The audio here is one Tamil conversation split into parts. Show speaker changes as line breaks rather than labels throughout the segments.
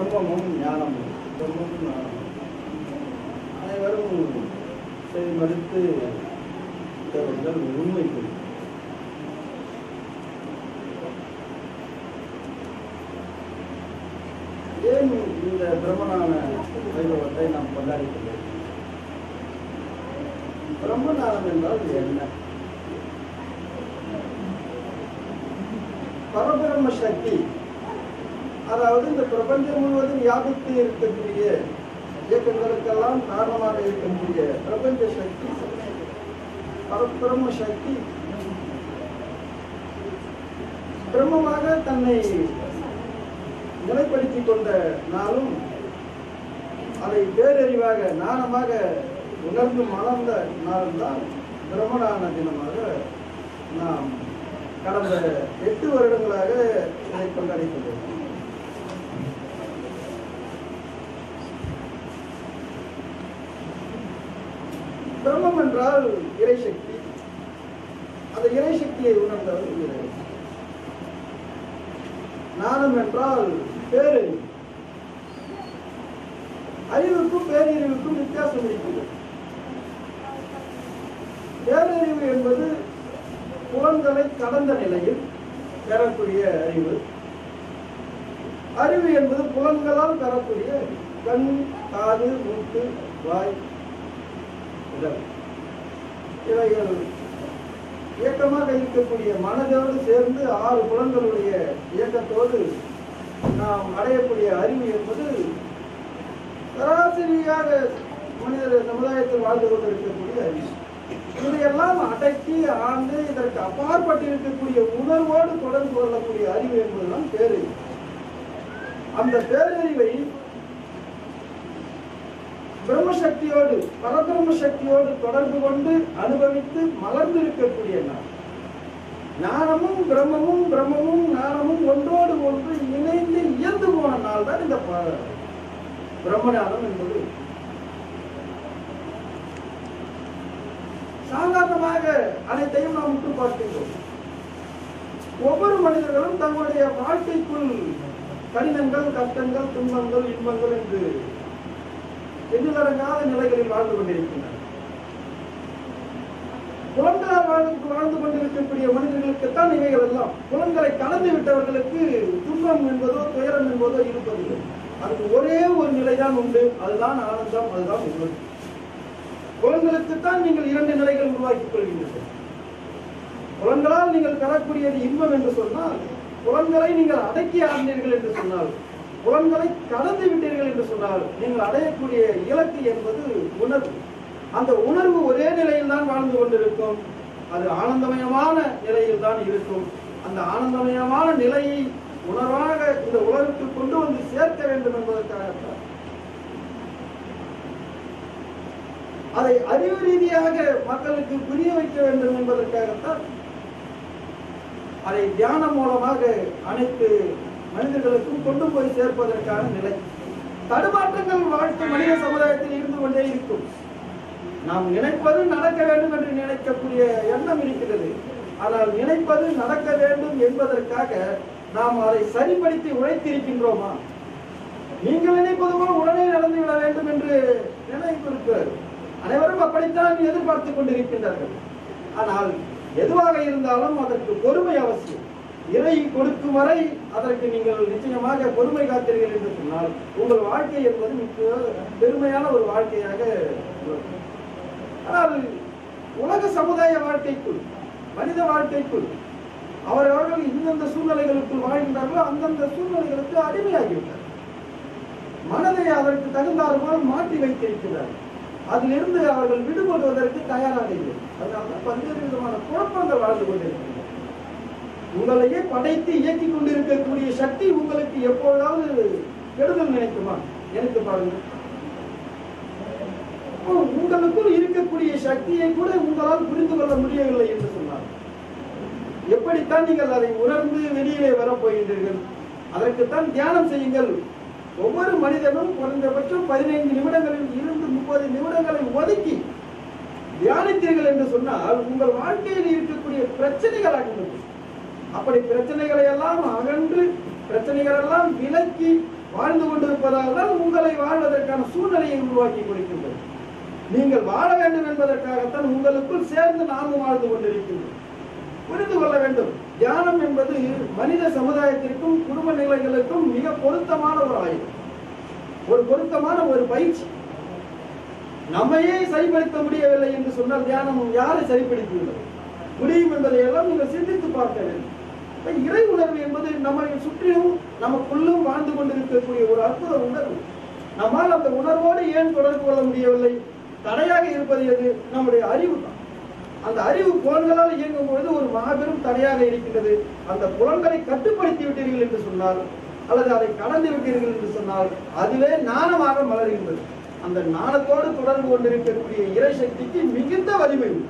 பிரம்மமும் ஞானமும் பிரம்மமும் ஞானமும் அனைவரும் செவி மறுத்து தேவர்கள் உண்மை புரியும் ஏன் இந்த பிரம்மனான வைபவத்தை நாம் கொண்டாடிக்கிறோம் பிரம்மநாதம் என்றால் என்ன பரபிரம்ம சக்தி அதாவது இந்த பிரபஞ்சம் முழுவதும் வியாபித்து இருக்கக்கூடிய இயக்கங்களுக்கெல்லாம் காரணமாக இருக்கக்கூடிய பிரபஞ்ச சக்தி பரபிரம்ம சக்தி பிரம்மமாக தன்னை நிலைப்படுத்திக் கொண்ட நாளும் அதை பேரறிவாக ஞானமாக உணர்ந்து மலர்ந்த நாள்தான் பிரம்மணான தினமாக நாம் கடந்த எட்டு வருடங்களாக இதை கொண்டாடி கொண்டிருக்கிறோம் பிரம்மம் என்றால் இறைசக்தி அந்த இறைசக்தியை உணர்ந்தவர் இறை ஞானம் என்றால் பேரறிவு அறிவுக்கும் பேரறிவுக்கும் வித்தியாசம் இருக்கிறது பேரறிவு என்பது புலன்களை கடந்த நிலையில் பெறக்கூடிய அறிவு அறிவு என்பது புலன்களால் பெறக்கூடிய அறிவு. கண் காது மூக்கு வாய் உடல் இவைகள் இயக்கமாக இருக்கக்கூடிய மனதோடு சேர்ந்து ஆறு புலன்களுடைய இயக்கத்தோடு நாம் அடையக்கூடிய அறிவு என்பது சராசரியாக மனிதர் சமுதாயத்தில் வாழ்ந்து கொண்டிருக்கக்கூடிய அறிவு இதையெல்லாம் அடக்கி ஆண்டு இதற்கு அப்பாற்பட்டு இருக்கக்கூடிய உணர்வோடு தொடர்பு கொள்ளக்கூடிய அறிவு என்பதுதான் பேரறிவு அந்த பேரறிவை பிரம்மசக்தியோடு பரபிரம்ம சக்தியோடு தொடர்பு கொண்டு அனுபவித்து மலர்ந்து இருக்கக்கூடிய நாள் ஞானமும் பிரம்மமும் பிரம்மமும் ஞானமும் ஒன்றோடு ஒன்று இணைந்து இயந்து போன நாள் தான் இந்த ப- பிரம்மஞானம் என்பது சாதாரணமாக அனைத்தையும் நாம் உற்று பார்க்கின்றோம் ஒவ்வொரு மனிதர்களும் தங்களுடைய வாழ்க்கைக்குள் கடினங்கள் கஷ்டங்கள் துன்பங்கள் இன்பங்கள் என்று எண்ணிலடங்காத நிலைகளில் வாழ்ந்து கொண்டிருக்கின்றனர் புலன்களால் வாழ்ந்து வாழ்ந்து கொண்டிருக்கக்கூடிய மனிதர்களுக்குத்தான் இவைகள் எல்லாம் புலன்களை கலந்து விட்டவர்களுக்கு துன்பம் என்பதோ துயரம் என்பதோ இருப்பதில்லை அதுக்கு ஒரே ஒரு நிலைதான் உண்டு அதுதான் ஆனந்தம் அதுதான் உண்மை புலன்களுக்குத்தான் நீங்கள் இரண்டு நிலைகள் உருவாக்கிக் கொள்கின்றீர்கள் புலன்களால் நீங்கள் பெறக்கூடியது இன்பம் என்று சொன்னால் புலன்களை நீங்கள் அடக்கி ஆடினீர்கள் என்று சொன்னால் புலன்களை கடந்து விட்டீர்கள் என்று சொன்னால் நீங்கள் அடையக்கூடிய இலக்கு என்பது உணர்வு அந்த உணர்வு ஒரே நிலையில் தான் வாழ்ந்து கொண்டிருக்கும் அது ஆனந்தமயமான நிலையில் தான் இருக்கும் அந்த ஆனந்தமயமான நிலையை உணர்வாக இந்த உலகத்துக்கு கொண்டு வந்து சேர்க்க வேண்டும் என்பதற்காகத்தான் அதை அறிவு ரீதியாக மக்களுக்கு புரிய வைக்க வேண்டும் என்பதற்காகத்தான் அதை தியானம் மூலமாக அனைத்து மனிதர்களுக்கும் கொண்டு போய் சேர்ப்பதற்கான நிலை தடுமாற்றங்கள் வாழ்க்கை மனித சமுதாயத்தில் இருந்து கொண்டே இருக்கும் நாம் நினைப்பது நடக்க வேண்டும் என்று நினைக்கக்கூடிய எண்ணம் இருக்கிறது ஆனால் நினைப்பது நடக்க வேண்டும் என்பதற்காக நாம் அதை சரிப்படுத்தி உழைத்திருக்கின்றோமா நீங்கள் நினைப்பது போல் உடனே நடந்துவிட வேண்டும் என்று நினைப்பு இருக்கிறது அனைவரும் அப்படித்தான் எதிர்பார்த்து கொண்டிருக்கின்றார்கள் ஆனால் எதுவாக இருந்தாலும் அதற்கு பொறுமை அவசியம் இறை கொடுக்கும் வரை அதற்கு நீங்கள் நிச்சயமாக பொறுமை காத்தீர்கள் என்று சொன்னால் உங்கள் வாழ்க்கை என்பது மிக பெருமையான ஒரு வாழ்க்கையாக இருக்கும். ஆனால் உலக சமுதாய வாழ்க்கைக்குள் மனித வாழ்க்கைக்குள் அவரவர்கள் இந்தந்த சூழ்நிலைகளுக்குள் வாழ்கின்றார்களோ அந்தந்த சூழ்நிலைகளுக்கு அடிமையாகிவிட்டார் மனதை அதற்கு தகுந்தாறு போல் மாற்றி வைத்திருக்கிறார்கள் அதிலிருந்து அவர்கள் விடுபடுவதற்கு தயாராக இல்லை அதனால பல்வேறு விதமான குழப்பங்கள் வாழ்ந்து கொண்டிருக்கின்றன உங்களையே படைத்து இயக்கிக் கொண்டிருக்கக்கூடிய சக்தி உங்களுக்கு எப்பொழுதாவது கெடுதல் நினைக்குமா எனக்கு பாருங்க அப்போ உங்களுக்குள் இருக்கக்கூடிய சக்தியை கூட உங்களால் புரிந்து கொள்ள முடியவில்லை என்று சொன்னார் எப்படித்தான் நீங்கள் அதை உணர்ந்து வெளியிலே வரப்போகின்றீர்கள் அதற்குத்தான் தியானம் செய்யுங்கள் ஒவ்வொரு மனிதனும் குறைந்தபட்சம் பதினைந்து நிமிடங்களில் இருந்து முப்பது நிமிடங்களை ஒதுக்கி தியானித்தீர்கள் என்று சொன்னால் உங்கள் வாழ்க்கையில் இருக்கக்கூடிய பிரச்சனைகள் அகன்றது அப்படி பிரச்சனைகளை எல்லாம் அகன்று பிரச்சனைகள் எல்லாம் விலக்கி வாழ்ந்து கொண்டிருப்பதால் தான் உங்களை வாழ்வதற்கான சூழ்நிலையை உருவாக்கி கொடுக்கின்றது நீங்கள் வாழ வேண்டும் என்பதற்காகத்தான் உங்களுக்குள் சேர்ந்து நாமும் வாழ்ந்து கொண்டிருக்கின்றோம் புரிந்து கொள்ள வேண்டும் தியானம் என்பது மனித சமுதாயத்திற்கும் குடும்ப நிலைகளுக்கும் மிக பொருத்தமான ஒரு ஆயுதம் ஒரு பொருத்தமான ஒரு பயிற்சி நம்மையே சரிப்படுத்த முடியவில்லை என்று சொன்னால் தியானம் யாரை சரிப்படுத்தியுள்ளது முடியும் என்பதை எல்லாம் நீங்கள் சிந்தித்து பார்க்க வேண்டும் இப்ப இறை உணர்வு என்பது நம்மை சுற்றிலும் நமக்குள்ளும் வாழ்ந்து கொண்டிருக்கக்கூடிய ஒரு அற்புத உணர்வு நம்மால் அந்த உணர்வோடு ஏன் தொடர்பு கொள்ள முடியவில்லை தடையாக இருப்பது எது நம்முடைய அறிவு தான் அந்த அறிவு புலன்களால் இயங்கும் பொழுது ஒரு மாபெரும் தடையாக இருக்கின்றது அந்த புலன்களை கட்டுப்படுத்தி விட்டீர்கள் என்று சொன்னால் அல்லது அதை கடந்து விட்டீர்கள் என்று சொன்னால் அதுவே ஞானமாக மலர்கின்றது அந்த ஞானத்தோடு தொடர்பு கொண்டிருக்கக்கூடிய இறை சக்திக்கு மிகுந்த வலிமை உண்டு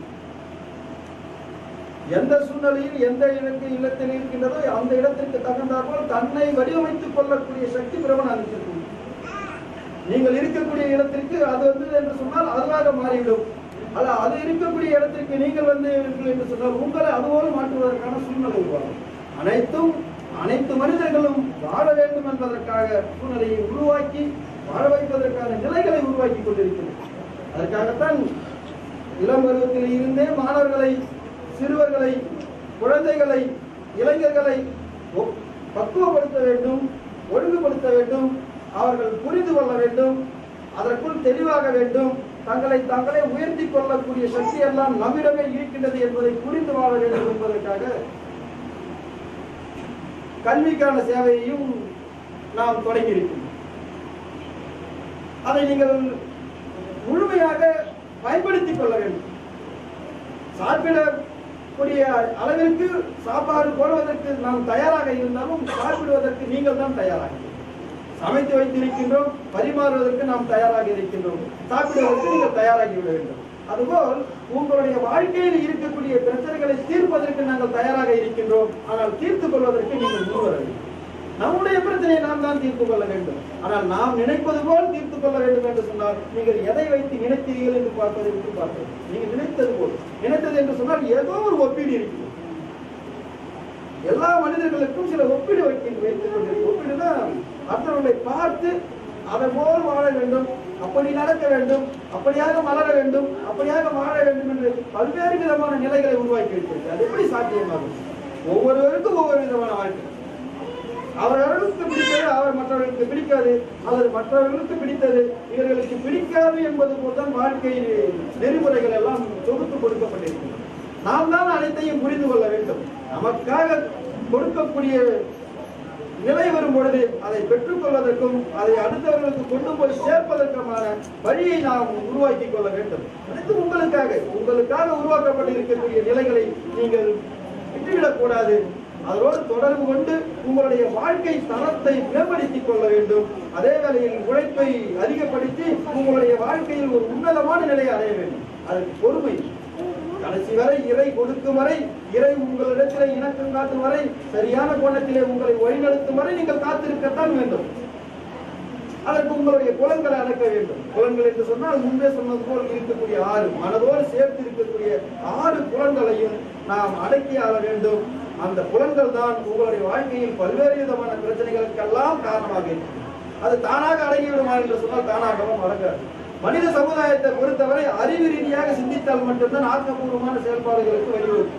எந்த சூழ்நிலையில் எந்த இடத்து இல்லத்தில் இருக்கின்றதோ அந்த இடத்திற்கு தகுந்தாற்போல் தன்னை வடிவமைத்துக் கொள்ளக்கூடிய சக்தி பிரபலம் அளித்திருக்கும் நீங்கள் இருக்கக்கூடிய இடத்திற்கு அது வந்தது என்று சொன்னால் அதுவாக மாறிவிடும் அல்ல அது இருக்கக்கூடிய இடத்திற்கு நீங்கள் வந்து என்று சொன்னால் உங்களை அதுபோல மாற்றுவதற்கான சூழ்நிலை உருவாகும் அனைத்தும் அனைத்து மனிதர்களும் வாழ வேண்டும் என்பதற்காக சூழ்நிலையை உருவாக்கி வாழ வைப்பதற்கான நிலைகளை உருவாக்கி கொண்டிருக்கிறது அதற்காகத்தான் இளம் பருவத்தில் இருந்தே மாணவர்களை சிறுவர்களை குழந்தைகளை இளைஞர்களை ஒ- பக்குவப்படுத்த வேண்டும் ஒழுங்குபடுத்த வேண்டும் அவர்கள் புரிந்து கொள்ள வேண்டும் அதற்குள் தெளிவாக வேண்டும் தங்களை தாங்களே உயர்த்தி கொள்ளக்கூடிய சக்தி எல்லாம் நம்மிடமே இருக்கின்றது என்பதை புரிந்து வாழ வேண்டும் என்பதற்காக கல்விக்கான சேவையையும் நாம் தொடங்கியிருக்கிறோம் அதை நீங்கள் முழுமையாக பயன்படுத்திக் கொள்ள வேண்டும் சாப்பிடக்கூடிய அளவிற்கு சாப்பாடு போடுவதற்கு நாம் தயாராக இருந்தாலும் சாப்பிடுவதற்கு நீங்கள் தான் தயாராக சமைத்து வைத்திருக்கின்றோம் பரிமாறுவதற்கு நாம் தயாராக இருக்கின்றோம் சாப்பிடுவதற்கு நீங்கள் தயாராகி விட வேண்டும் அதுபோல் உங்களுடைய வாழ்க்கையில் இருக்கக்கூடிய பிரச்சனைகளை தீர்ப்பதற்கு நாங்கள் தயாராக இருக்கின்றோம் ஆனால் தீர்த்துக் கொள்வதற்கு நீங்கள் முன்வர வேண்டும் நம்முடைய பிரச்சனையை நாம் தான் தீர்த்து கொள்ள வேண்டும் ஆனால் நாம் நினைப்பது போல் தீர்த்து கொள்ள வேண்டும் என்று சொன்னால் நீங்கள் எதை வைத்து நினைத்தீர்கள் என்று பார்ப்பதை விட்டு பார்ப்பது நீங்கள் நினைத்தது போல் நினைத்தது என்று சொன்னால் ஏதோ ஒரு ஒப்பீடு இருக்கிறது எல்லா மனிதர்களுக்கும் சில ஒப்பீடு வைக்க வைத்துக் கொண்டிருக்கும் ஒப்பீடுனா மற்றவர்களை பார்த்து அதை போல் வாழ வேண்டும் அப்படி நடக்க வேண்டும் அப்படியாக மலர வேண்டும் அப்படியாக வாழ வேண்டும் என்று பல்வேறு விதமான நிலைகளை உருவாக்கி வைத்திருக்கு அது எப்படி சாத்தியமாகும் ஒவ்வொருவருக்கும் ஒவ்வொரு விதமான வாழ்க்கை அவர்களுக்கு பிடித்தது அவர் மற்றவர்களுக்கு பிடிக்காது அல்லது மற்றவர்களுக்கு பிடித்தது இவர்களுக்கு பிடிக்காது என்பது போல்தான் வாழ்க்கை நெறிமுறைகள் எல்லாம் தொகுத்து கொடுக்கப்பட்டிருக்கிறது நாம் தான் அனைத்தையும் புரிந்து கொள்ள வேண்டும் நமக்காக கொடுக்கக்கூடிய நிலை வரும் பொழுது அதை பெற்றுக்கொள்வதற்கும் அதை அடுத்தவர்களுக்கு கொண்டு போய் சேர்ப்பதற்குமான வழியை நாம் உருவாக்கி கொள்ள வேண்டும் அனைத்து உங்களுக்காக உங்களுக்காக உருவாக்கப்பட்டிருக்கக்கூடிய நிலைகளை நீங்கள் விட்டுவிடக் கூடாது அதோடு தொடர்பு கொண்டு உங்களுடைய வாழ்க்கை தரத்தை மேம்படுத்திக் கொள்ள வேண்டும் அதே வேளையில் உழைப்பை அதிகப்படுத்தி உங்களுடைய வாழ்க்கையில் ஒரு உன்னதமான நிலையை அடைய வேண்டும் அதற்கு பொறுமை கடைசி வரை இறை கொடுக்கும் வரை இறை உங்களிடத்திலே இணக்கம் காட்டும் வரை சரியான கோணத்திலே உங்களை வழிநடத்தும் வரை நீங்கள் காத்திருக்கத்தான் வேண்டும் அதற்கு உங்களுடைய புலன்களை அடக்க வேண்டும் புலன்கள் என்று சொன்னால் முன்பே சொன்னது போல் இருக்கக்கூடிய ஆறு மனதோடு சேர்த்து இருக்கக்கூடிய ஆறு புலன்களையும் நாம் அடக்கி ஆள வேண்டும் அந்த புலன்கள் தான் உங்களுடைய வாழ்க்கையில் பல்வேறு விதமான பிரச்சனைகளுக்கெல்லாம் காரணமாக இருக்கும் அது தானாக அடங்கிவிடுமா என்று சொன்னால் தானாகவும் அடங்காது மனித சமுதாயத்தை பொறுத்தவரை அறிவு ரீதியாக சிந்தித்தால் மட்டும்தான் ஆக்கப்பூர்வமான செயல்பாடுகளுக்கு வழிவகுக்கும்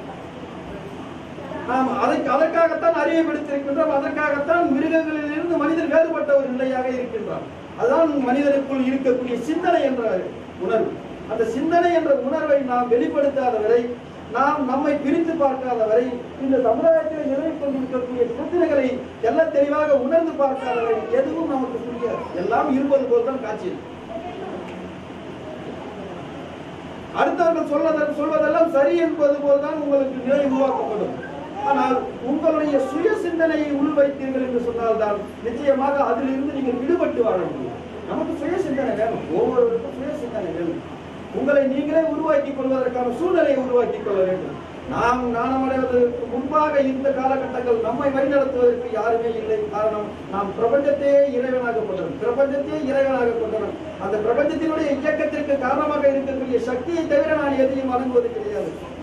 நாம் அதை அதற்காகத்தான் அறிவை பிடித்திருக்கின்றோம் அதற்காகத்தான் மிருகங்களிலிருந்து மனிதன் வேறுபட்ட ஒரு நிலையாக இருக்கின்றான் அதுதான் மனிதனுக்குள் இருக்கக்கூடிய சிந்தனை என்ற உணர்வு அந்த சிந்தனை என்ற உணர்வை நாம் வெளிப்படுத்தாத வரை நாம் நம்மை பிரித்து பார்க்காத வரை இந்த சமுதாயத்தில் நிலவிக் கொண்டிருக்கக்கூடிய பிரச்சனைகளை எல்லாம் தெளிவாக உணர்ந்து பார்க்காத வரை எதுவும் நமக்கு புரியாது எல்லாம் இருப்பது போல் தான் காட்சி இருக்கும். அடுத்தவர்கள் சொல்வத சொல்வதெல்லாம் சரி என்பது போல்தான் உங்களுக்கு நிலை உருவாக்கப்படும் ஆனால் உங்களுடைய சுய சிந்தனையை உள்வைத்தீர்கள் என்று சொன்னால்தான் நிச்சயமாக அதிலிருந்து நீங்கள் விடுபட்டு வாழ முடியும் நமக்கு சுய சிந்தனை வேணும் ஒவ்வொருவருக்கும் சுய சிந்தனை வேணும் உங்களை நீங்களே உருவாக்கிக் கொள்வதற்கான சூழ்நிலையை உருவாக்கிக் கொள்ள வேண்டும் நாம் நாணமடைவதற்கு முன்பாக இந்த காலகட்டங்கள் நம்மை வழிநடத்துவதற்கு யாருமே இல்லை காரணம் நாம் பிரபஞ்சத்தையே இறைவனாக கொண்டோம் பிரபஞ்சத்தையே இறைவனாக கொண்டோம் அந்த பிரபஞ்சத்தினுடைய இயக்கத்திற்கு காரணமாக இருக்கக்கூடிய சக்தியை தவிர நான் எதையும் வழங்குவது கிடையாது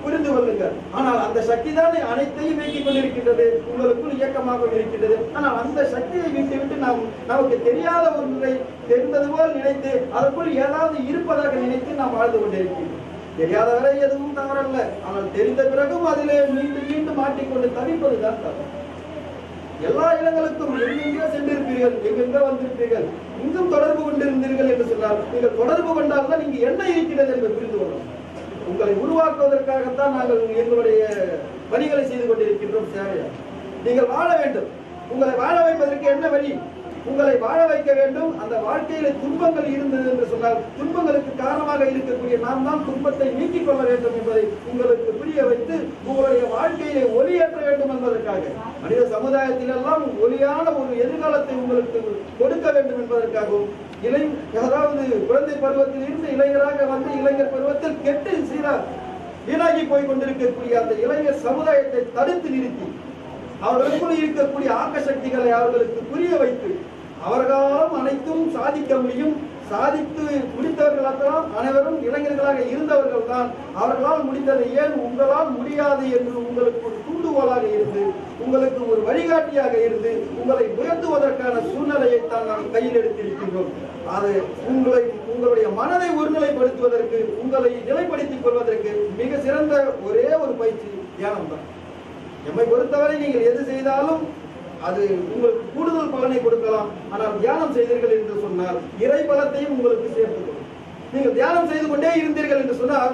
புரிந்து கொள்ளுங்கள் ஆனால் அந்த சக்தி தான் அனைத்தையும் இயக்கிக் கொண்டிருக்கின்றது உங்களுக்குள் இயக்கமாக இருக்கின்றது ஆனால் அந்த சக்தியை விட்டு விட்டு நாம் நமக்கு தெரியாத ஒன்றை தெரிந்தது போல் நினைத்து அதற்குள் ஏதாவது இருப்பதாக நினைத்து நாம் வாழ்ந்து கொண்டிருக்கின்றோம் தெரியாத வரை எதுவும் தவறல்ல ஆனால் தெரிந்த பிறகும் அதிலே மீண்டும் மீண்டும் மாட்டிக்கொண்டு தவிப்பதுதான் தவறு எல்லா இடங்களுக்கும் எங்கெங்கோ சென்றிருப்பீர்கள் எங்கெங்கோ வந்திருப்பீர்கள் இங்கும் தொடர்பு கொண்டிருந்தீர்கள் என்று சொன்னால் நீங்கள் தொடர்பு கொண்டால் தான் இங்கு என்ன இருக்கிறது என்று புரிந்து கொள்ளலாம் உங்களை உருவாக்குவதற்காகத்தான் நாங்கள் எங்களுடைய பணிகளை செய்து கொண்டிருக்கின்றோம் சேவையா நீங்கள் வாழ வேண்டும் உங்களை வாழ வைப்பதற்கு என்ன வழி உங்களை வாழ வைக்க வேண்டும் அந்த வாழ்க்கையில துன்பங்கள் இருந்தது என்று சொன்னால் துன்பங்களுக்கு காரணமாக இருக்கக்கூடிய நாம் தான் துன்பத்தை நீக்கிக் கொள்ள வேண்டும் என்பதை உங்களுக்கு புரிய வைத்து உங்களுடைய வாழ்க்கையிலே ஒளியேற்ற வேண்டும் என்பதற்காக மனித சமுதாயத்திலெல்லாம் ஒளியான ஒரு எதிர்காலத்தை உங்களுக்கு கொடுக்க வேண்டும் என்பதற்காகவும் இளை அதாவது குழந்தை பருவத்தில் இருந்து இளைஞராக வந்து இளைஞர் பருவத்தில் கெட்டு சீரா வீணாகி போய் கொண்டிருக்கக்கூடிய அந்த இளைஞர் சமுதாயத்தை தடுத்து நிறுத்தி அவர்களுக்குள் இருக்கக்கூடிய ஆக்க சக்திகளை அவர்களுக்கு புரிய வைத்து அவர்களாலும் அனைத்தும் சாதிக்க முடியும் சாதித்து முடித்தவர்களெல்லாம் அனைவரும் இளைஞர்களாக இருந்தவர்கள் தான் அவர்களால் முடிந்ததை ஏன் உங்களால் முடியாது என்று உங்களுக்கு ஒரு தூண்டுகோலாக இருந்து உங்களுக்கு ஒரு வழிகாட்டியாக இருந்து உங்களை உயர்த்துவதற்கான சூழ்நிலையை தான் நாம் கையில் எடுத்திருக்கின்றோம் அது உங்களை உங்களுடைய மனதை ஒருநிலைப்படுத்துவதற்கு உங்களை நிலைப்படுத்திக் கொள்வதற்கு மிக சிறந்த ஒரே ஒரு பயிற்சி தியானம் தான் எம்மை பொறுத்தவரை நீங்கள் எது செய்தாலும் அது உங்களுக்கு கூடுதல் பலனை கொடுக்கலாம் ஆனால் தியானம் செய்தீர்கள் என்று சொன்னால் இறை பலத்தையும் உங்களுக்கு சேர்த்துக் கொள்ளும் நீங்கள் தியானம் செய்து கொண்டே இருந்தீர்கள் என்று சொன்னால்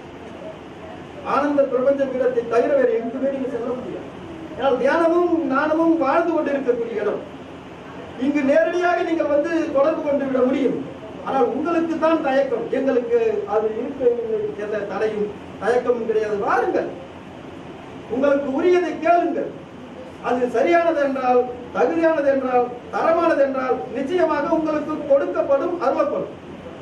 ஆனந்த பிரபஞ்ச பீடத்தை தவிர வேறு எங்குமே நீங்க செல்ல முடியாது ஏனால் தியானமும் ஞானமும் வாழ்ந்து கொண்டிருக்கக்கூடிய இடம் இங்கு நேரடியாக நீங்கள் வந்து தொடர்பு கொண்டு விட முடியும் ஆனால் உங்களுக்கு தான் தயக்கம் எங்களுக்கு அது இருக்க எந்த தடையும் தயக்கமும் கிடையாது வாருங்கள் உங்களுக்கு உரியதை கேளுங்கள் அது சரியானது என்றால் தகுதியானது என்றால் தரமானது என்றால் நிச்சயமாக உங்களுக்கு கொடுக்கப்படும் அருளப்படும்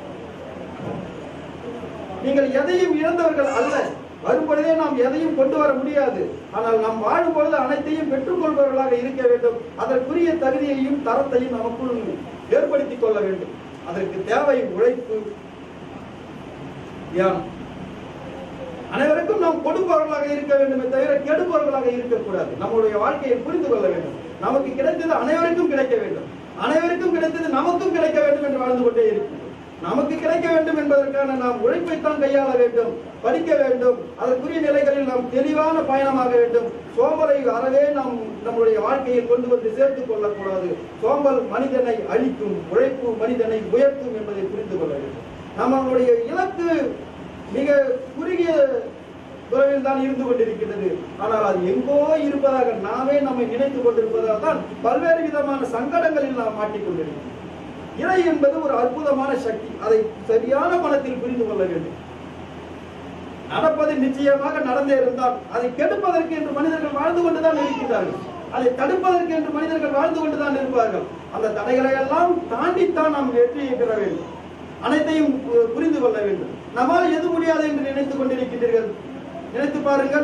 நீங்கள் எதையும் இழந்தவர்கள் அல்ல வரும்பொழுதே நாம் எதையும் கொண்டு வர முடியாது ஆனால் நாம் வாழும் பொழுது அனைத்தையும் பெற்றுக்கொள்பவர்களாக இருக்க வேண்டும் அதற்குரிய தகுதியையும் தரத்தையும் நமக்குள் ஏற்படுத்திக் கொள்ள வேண்டும் அதற்கு தேவை உழைப்பு தியானம் அனைவருக்கும் நாம் கொடுப்பவர்களாக இருக்க வேண்டுமே தவிர கெடுப்பவர்களாக இருக்கக்கூடாது நம்முடைய வாழ்க்கையை புரிந்து கொள்ள வேண்டும் நமக்கு கிடைத்தது அனைவருக்கும் கிடைக்க வேண்டும் அனைவருக்கும் கிடைத்தது நமக்கும் கிடைக்க வேண்டும் என்று வாழ்ந்து கொண்டே இருக்கிறோம் நமக்கு கிடைக்க வேண்டும் என்பதற்கான நாம் உழைப்பைத்தான் கையாள வேண்டும் படிக்க வேண்டும் அதற்குரிய நிலைகளில் நாம் தெளிவான பயணமாக வேண்டும் சோம்பலை அறவே நாம் நம்முடைய வாழ்க்கையில் கொண்டு வந்து சேர்த்துக் கொள்ளக்கூடாது சோம்பல் மனிதனை அழிக்கும் உழைப்பு மனிதனை உயர்த்தும் என்பதை புரிந்து கொள்ள வேண்டும் நம்மளுடைய இலக்கு மிக குறுகிய துறவில் தான் இருந்து கொண்டிருக்கிறது ஆனால் அது எங்கோ இருப்பதாக நாமே நம்மை நினைத்துக் கொண்டிருப்பதால் தான் பல்வேறு விதமான சங்கடங்களில் நாம் மாட்டிக்கொண்டிருக்கிறோம் இறை என்பது ஒரு அற்புதமான சக்தி அதை சரியான மனத்தில் புரிந்து கொள்ள வேண்டும் நடப்பது நிச்சயமாக நடந்தே இருந்தால் அதை கெடுப்பதற்கு என்று மனிதர்கள் வாழ்ந்து கொண்டுதான் இருக்கின்றார்கள் அதை தடுப்பதற்கு என்று மனிதர்கள் வாழ்ந்து கொண்டுதான் இருப்பார்கள் அந்த தடைகளை எல்லாம் தாண்டித்தான் நாம் வெற்றியை பெற வேண்டும் அனைத்தையும் பு- புரிந்து கொள்ள வேண்டும் நம்மால் எது முடியாது என்று நினைத்துக் கொண்டிருக்கின்றீர்கள் நினைத்து பாருங்கள்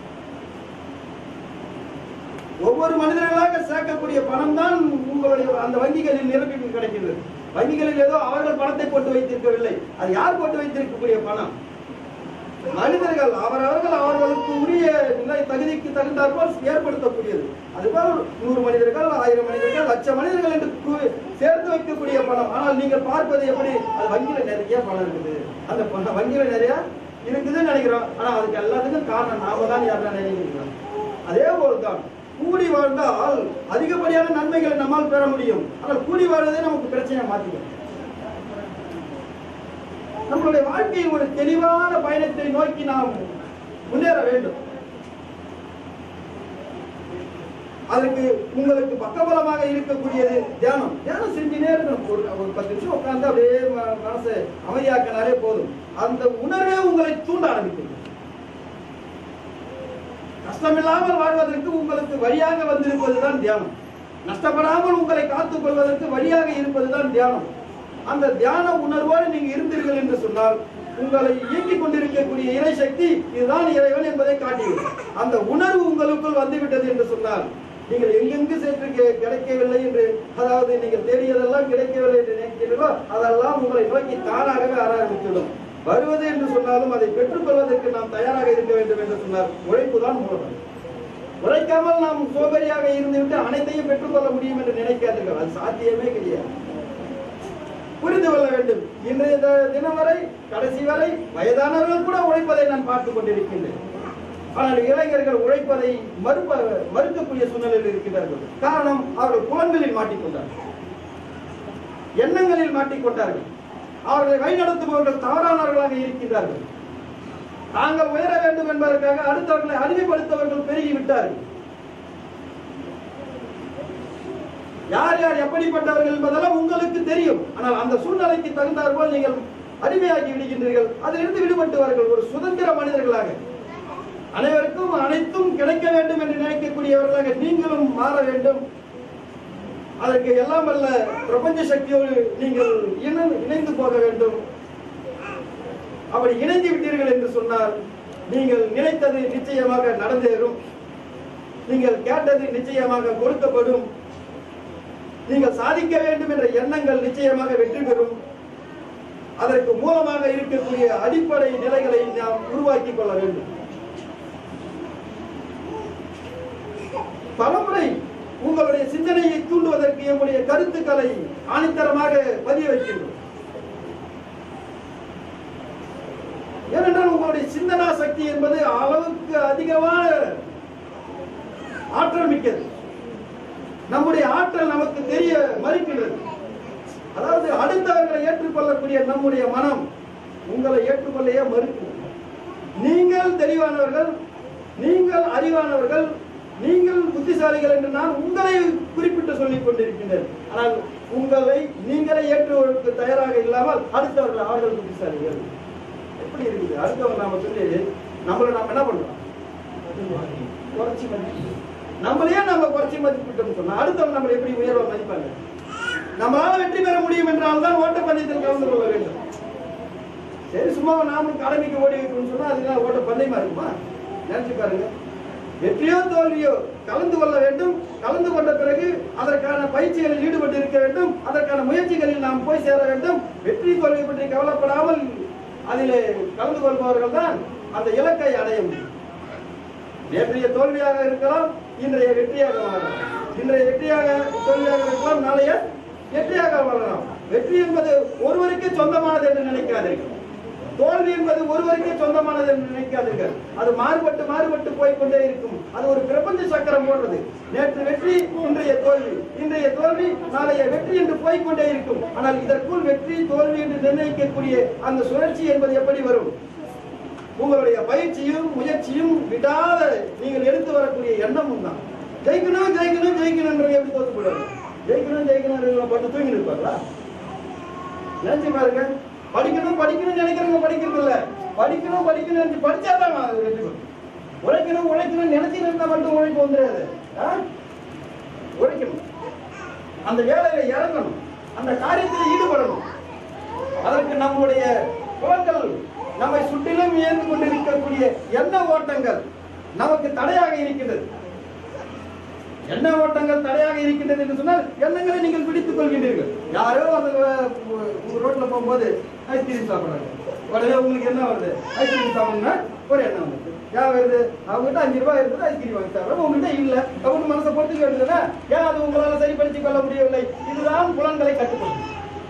ஒவ்வொரு மனிதர்களாக சேர்க்கக்கூடிய பணம் தான் உங்களுடைய அந்த வங்கிகளில் நிரப்பி கிடைக்கிறது வங்கிகளில் ஏதோ அவர்கள் பணத்தை போட்டு வைத்திருக்கவில்லை அது யார் போட்டு வைத்திருக்கக்கூடிய பணம் மனிதர்கள் அவரவர்கள் அவர்களுக்கு உரிய நிலை தகுதிக்கு தகுந்தாற்போல் ஏற்படுத்தக்கூடியது அதுபோல் நூறு மனிதர்கள் ஆயிரம் மனிதர்கள் லட்சம் மனிதர்கள் என்று கு- சேர்த்து வைக்கக்கூடிய பணம் ஆனால் நீங்கள் பார்ப்பது எப்படி அது வங்கியில நிறைய பணம் இருக்குது அந்த பணம் வங்கியில நிறைய இருக்குதுன்னு நினைக்கிறோம் ஆனா அதுக்கு எல்லாத்துக்கும் காரணம் நாம தான் யாரா நினைக்கிறோம் அதே போல்தான் கூடி வாழ்ந்தால் அதிகப்படியான நன்மைகளை நம்மால் பெற முடியும் ஆனால் கூடி வாழ்வதே நமக்கு பிரச்சனையை மாத்திக்கும் நம்மளுடைய வாழ்க்கையில் ஒரு தெளிவான பயணத்தை நோக்கி நாம் முன்னேற வேண்டும் அதுக்கு உங்களுக்கு பக்கபலமாக இருக்கக்கூடியது தியானம் தியானம் செஞ்சுனே இருக்கணும் ஒரு ஒரு பத்து நிமிஷம் உட்கார்ந்து அப்படியே ம- மனசை அமைதியாக்கினாலே போதும் அந்த உணர்வே உங்களை தூண்ட ஆரம்பிக்கும் கஷ்டமில்லாமல் வாழ்வதற்கு உங்களுக்கு வழியாக வந்திருப்பதுதான் தியானம் நஷ்டப்படாமல் உங்களை காத்துக் கொள்வதற்கு வழியாக இருப்பதுதான் தியானம் அந்த தியான உணர்வோடு நீங்க இருந்தீர்கள் என்று சொன்னால் உங்களை இயக்கிக் கொண்டிருக்கக்கூடிய இறை சக்தி இதுதான் இறைவன் என்பதை காட்டிவிடும் அந்த உணர்வு உங்களுக்குள் வந்துவிட்டது என்று சொன்னால் நீங்கள் எங்கெங்கு சென்று கி- கிடைக்கவில்லை என்று அதாவது நீங்கள் தேடியதெல்லாம் கிடைக்கவில்லை என்று நினைக்கிறீர்களோ அதெல்லாம் உங்களை நோக்கி தானாகவே வர ஆரம்பித்துவிடும் வருவது என்று சொன்னாலும் அதை பெற்றுக்கொள்வதற்கு நாம் தயாராக இருக்க வேண்டும் என்று சொன்னார் உழைப்பு தான் மூலம் உழைக்காமல் நாம் சோபரியாக இருந்துவிட்டு அனைத்தையும் பெற்றுக்கொள்ள முடியும் என்று நினைக்காதீர்கள் அது சாத்தியமே கிடையாது புரிந்து கொள்ள வேண்டும் இன்றைய த- தினம் வரை கடைசி வரை வயதானவர்கள் கூட உழைப்பதை நான் பார்த்துக் கொண்டிருக்கின்றேன் ஆனால் இளைஞர்கள் உழைப்பதை மறுப்ப மறுக்கக்கூடிய சூழ்நிலையில் இருக்கிறார்கள் காரணம் அவர்கள் புலன்களில் மாட்டிக்கொண்டார்கள் எண்ணங்களில் மாட்டிக்கொண்டார்கள் அவர்களை வழிநடத்துபவர்கள் தவறானவர்களாக இருக்கின்றார்கள் தாங்கள் உயர வேண்டும் என்பதற்காக அடுத்தவர்களை அறிமுகப்படுத்தவர்கள் பெருகி விட்டார்கள் யார் யார் எப்படிப்பட்டவர்கள் என்பதெல்லாம் உங்களுக்கு தெரியும் ஆனால் அந்த சூழ்நிலைக்கு தகுந்தாற் போல் நீங்கள் அடிமையாகி விடுகின்றீர்கள் அதிலிருந்து விடுபட்டுவார்கள் ஒரு சுதந்திர மனிதர்களாக அனைவருக்கும் அனைத்தும் கிடைக்க வேண்டும் என்று நினைக்கக்கூடியவர்களாக நீங்களும் மாற வேண்டும் அதற்கு எல்லாம் வல்ல பிரபஞ்ச சக்தியோடு நீங்கள் இணை- இணைந்து போக வேண்டும் அப்படி இணைந்து விட்டீர்கள் என்று சொன்னால் நீங்கள் நினைத்தது நிச்சயமாக நடந்தேறும் நீங்கள் கேட்டது நிச்சயமாக கொடுக்கப்படும் நீங்கள் சாதிக்க வேண்டும் என்ற எண்ணங்கள் நிச்சயமாக வெற்றி பெறும் அதற்கு மூலமாக இருக்கக்கூடிய அடிப்படை நிலைகளை நாம் உருவாக்கிக் கொள்ள வேண்டும் பலமுறை உங்களுடைய சிந்தனையை தூண்டுவதற்கு எம்முடைய கருத்துக்களை ஆணித்தரமாக பதிய வைக்கின்றோம் ஏனென்றால் உங்களுடைய சிந்தனா சக்தி என்பது அளவுக்கு அதிகமான ஆற்றல் மிக்கது நம்முடைய ஆற்றல் நமக்கு தெரிய மறுக்கிறது அதாவது அடுத்தவர்களை ஏற்றுக்கொள்ளக்கூடிய நம்முடைய மனம் உங்களை ஏற்றுக்கொள்ளையே மறுக்கிறது நீங்கள் தெளிவானவர்கள் நீங்கள் அறிவானவர்கள் நீங்கள் புத்திசாலிகள் என்று நான் உங்களை குறிப்பிட்டு சொல்லிக் கொண்டிருக்கின்றேன் ஆனால் உங்களை நீங்களே ஏற்றுவதற்கு தயாராக இல்லாமல் அடுத்தவர்கள் அவர்கள் புத்திசாலிகள் எப்படி இருக்குது அடுத்தவங்க நாம சொல்லி நம்மளை நாம என்ன பண்றோம் குறைச்சி மதிப்பு நம்மளையே நம்ம குறைச்சி மதிப்பிட்டோம்னு சொன்னா அடுத்தவங்க நம்மளை எப்படி உயர்வா மதிப்பாங்க நம்மளால வெற்றி பெற முடியும் என்றால் தான் ஓட்டப்பந்தயத்தில் கலந்து கொள்ள வேண்டும் சரி சும்மா நாமளும் கடமைக்கு ஓடி வைக்கணும்னு சொன்னா அதுக்காக ஓட்ட பந்தயமா இருக்குமா நினைச்சு பாருங்க வெற்றியோ தோல்வியோ கலந்து கொள்ள வேண்டும் கலந்து கொண்ட பிறகு அதற்கான பயிற்சிகளில் ஈடுபட்டு இருக்க வேண்டும் அதற்கான முயற்சிகளில் நாம் போய் சேர வேண்டும் வெற்றி தோல்வி பற்றி கவலைப்படாமல் அதிலே கலந்து கொள்பவர்கள் தான் அந்த இலக்கை அடைய முடியும் நேற்றைய தோல்வியாக இருக்கலாம் இன்றைய வெற்றியாக மாறலாம் இன்றைய வெற்றியாக தோல்வியாக இருக்கலாம் நாளைய வெற்றியாக வரலாம் வெற்றி என்பது ஒருவருக்கே சொந்தமானது என்று நினைக்காதீர்கள் தோல்வி என்பது ஒருவருக்கே சொந்தமானது என்று நினைக்காதீர்கள் அது மாறுபட்டு மாறுபட்டு போய்க்கொண்டே இருக்கும் அது ஒரு பிரபஞ்ச சக்கரம் போன்றது நேற்று வெற்றி இன்றைய தோல்வி இன்றைய தோல்வி நாளைய வெற்றி என்று போய்க்கொண்டே இருக்கும் ஆனால் இதற்குள் வெற்றி தோல்வி என்று நிர்ணயிக்கக்கூடிய அந்த சுழற்சி என்பது எப்படி வரும் உங்களுடைய பயிற்சியும் முயற்சியும் விடாத நீங்கள் எடுத்து வரக்கூடிய எண்ணமும் தான் ஜெயிக்கணும் ஜெயிக்கணும் ஜெயிக்கணும்ன்றது எப்படி தோத்து போடுவாங்க ஜெயிக்கணும் ஜெயிக்கணும் பட்டு தூங்கி இருப்பாங்களா நினைச்சு பாருங்க படிக்கணும் படிக்கணும்னு நினைக்கிறவங்க படிக்கிறது இல்ல படிக்கணும் படிக்கணும் நினைச்சு படிச்சாதான் அது வெற்றி பெறும் உழைக்கணும் உழைக்கணும் நினைச்சு இருந்தா மட்டும் உழைப்பு வந்துடாது ஆ? உழைக்கணும் அந்த வேலையில இறங்கணும் அந்த காரியத்தில் ஈடுபடணும் அதற்கு நம்முடைய புலன்கள் நம்மை சுற்றிலும் இயந்து கொண்டிருக்கக்கூடிய எண்ண ஓட்டங்கள் நமக்கு தடையாக இருக்கின்றது எண்ண ஓட்டங்கள் தடையாக இருக்கின்றது என்று சொன்னால் எண்ணங்களை நீங்கள் பிடித்துக் கொள்கின்றீர்கள் யாரோ அந்த அஹ், உங்க ரோட்ல போகும்போது ஐஸ்கிரீம் சாப்பிடுறாங்க உடனே உங்களுக்கு என்ன வருது ஐஸ்கிரீம் சாப்பிடணும்னா ஒரு எண்ணம் வருது ஏன் வருது அவங்ககிட்ட அஞ்சு ரூபாய் இருக்குது ஐஸ்கிரீம் வாங்கி சாப்பிடுறோம் உங்ககிட்ட இல்ல அவங்க மனசை பொறுத்துக்க வேண்டியதுன்னா ஏன் அது உங்களால சரிப்படுத்திக் கொள்ள முடியவில்லை இதுதான் புலன்களை கட்டுப்படுத்தும்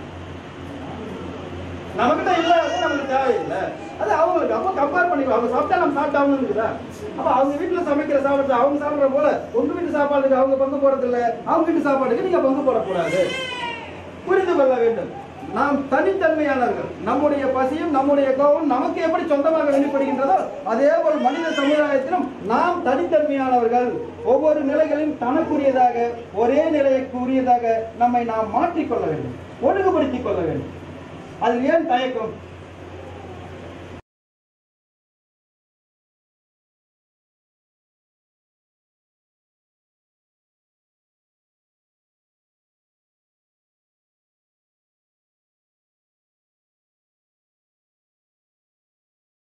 நம்மகிட்ட இல்ல அது நமக்கு தேவையில்லை அது அவங்களுக்கு அப்போ கம்பேர் பண்ணிக்கலாம் அவங்க சாப்பிட்டா நம்ம சாப்பிட்டாம இருக்குதா அப்ப அவங்க வீட்டுல சமைக்கிற சாப்பாடு அவங்க சாப்பிடுற போல உங்க வீட்டு சாப்பாடுக்கு அவங்க பங்கு போறது இல்ல அவங்க வீட்டு சாப்பாடுக்கு நீங்க பங்கு போடக்கூடாது புரிந்து கொள்ள வேண்டும் நாம் தனித்தன்மையானவர்கள் நம்முடைய பசியும் நம்முடைய கோபம் நமக்கு எப்படி சொந்தமாக வெளிப்படுகின்றதோ அதே போல் மனித சமுதாயத்திலும் நாம் தனித்தன்மையானவர்கள் ஒவ்வொரு நிலைகளையும் தனக்குரியதாக ஒரே நிலைக்கு உரியதாக நம்மை நாம் மாற்றிக்கொள்ள வேண்டும் ஒழுங்குபடுத்திக் கொள்ள வேண்டும் அதில் ஏன் தயக்கம்